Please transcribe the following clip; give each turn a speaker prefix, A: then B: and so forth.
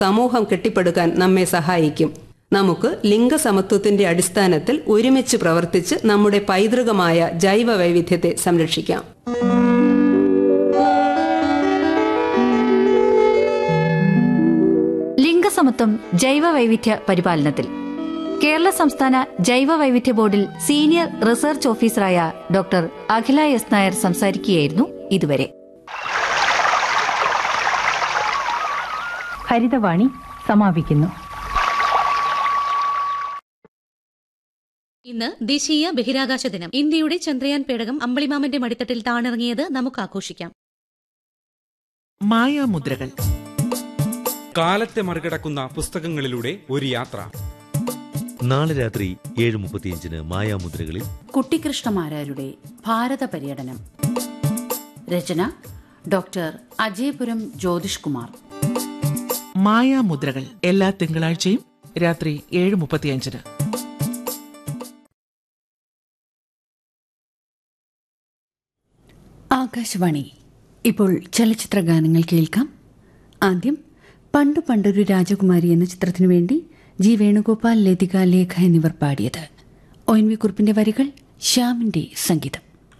A: സമൂഹം കെട്ടിപ്പടുക്കാൻ നമ്മെ സഹായിക്കും നമുക്ക് ലിംഗസമത്വത്തിന്റെ അടിസ്ഥാനത്തിൽ ഒരുമിച്ച് പ്രവർത്തിച്ച് നമ്മുടെ പൈതൃകമായ ജൈവ വൈവിധ്യത്തെ സംരക്ഷിക്കാം
B: ലിംഗസമത്വം ജൈവ വൈവിധ്യ പരിപാലനത്തിൽ കേരള സംസ്ഥാന ജൈവ വൈവിധ്യ ബോർഡിൽ സീനിയർ റിസർച്ച് ഓഫീസറായ ഡോക്ടർ അഖില എസ് നായർ സംസാരിക്കുകയായിരുന്നു ഇതുവരെ
C: ഹരിതവാണി സമാപിക്കുന്നു
D: ഇന്ന് ദേശീയ ബഹിരാകാശ ദിനം ഇന്ത്യയുടെ ചന്ദ്രയാൻ പേടകം അമ്പളിമാമന്റെ മടിത്തട്ടിൽ താണിറങ്ങിയത് നമുക്ക് ആഘോഷിക്കാം
E: മായാമുദ്രകൾ
F: കാലത്തെ മറികടക്കുന്ന പുസ്തകങ്ങളിലൂടെ ഒരു യാത്ര
G: നാളെ രാത്രി ഏഴ് മുപ്പത്തിയഞ്ചിന് മായാമുദ്രകളിൽ
H: കുട്ടിക്കൃഷ്ണമാരാരുടെ ഭാരത പര്യടനം രചന ഡോക്ടർ അജയപുരം ജ്യോതിഷ് കുമാർ
E: മായാമുദ്രകൾ എല്ലാ തിങ്കളാഴ്ചയും രാത്രി ഏഴ് മുപ്പത്തിയഞ്ചിന്
I: ആകാശവാണി ഇപ്പോൾ ചലച്ചിത്ര ഗാനങ്ങൾ കേൾക്കാം ആദ്യം പണ്ടു പണ്ടൊരു രാജകുമാരി എന്ന ചിത്രത്തിനു വേണ്ടി ജി വേണുഗോപാൽ ലതിക ലേഖ എന്നിവർ പാടിയത് ഒ എൻ വി കുറിപ്പിന്റെ വരികൾ ശ്യാമിന്റെ സംഗീതം